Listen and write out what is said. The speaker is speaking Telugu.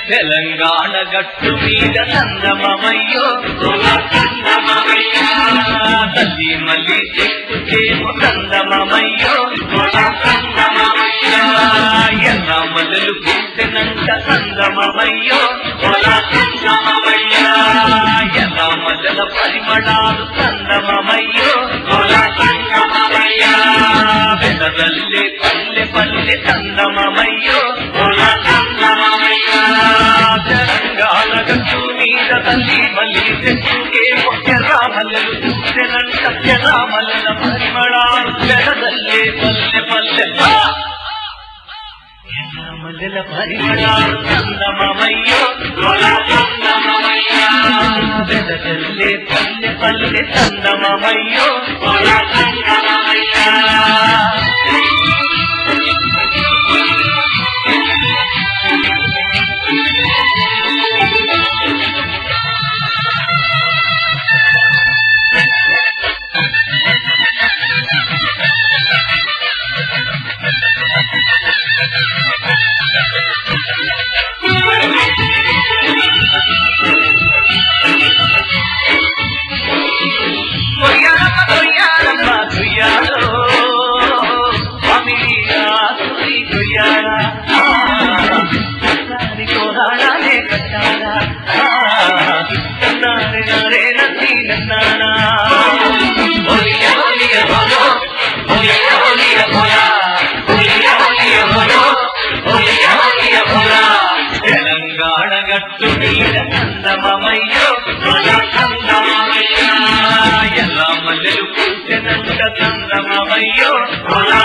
తెలంగాణ గట్టు మీద చందమమయ్యో తల్లి మళ్ళీ చెక్కుతేమో చందమమయ్యో ఎర్ర మల్లెలు పూసినంత చందమమయ్యో ఎర్ర మల్లెల పరిమళాలు చందమమయ్యో పెదరల్లే పల్లె పల్లె చందమమయ్యో తెలంగాణ గట్టు మీద తల్లి మళ్ళీ చెట్టుకే ఎర్రామల్లెలు చూసినంత ఎర్రామల్లెల పరిమళాలు పెదరల్లే పల్లె పల్లె ఆ! ఎర్రమల్లెల పరిమళాలు చందమమయ్యో పెదరల్లే పల్లె పల్లె చందమమయ్యో కొయ్యాలమ్మ కొయ్యాలమ్మ కొయ్యాలో స్వామిగా సురి కొయ్యాలా దాని కోరాడాలే కట్టాలా నన్నారే నారే నన్ను నన్నానా ఒలియ ఒలియ బోలో ఒలియ ఒలియ బోలా ఒలియ ఒలియ బోలో ఒలియ ఒలియ బోలా తెలంగాణ గట్టు మీద చందమమయ్యో చందమమయ్యా ఎలా మల్లెలు పూసినంత చందమమయ్యో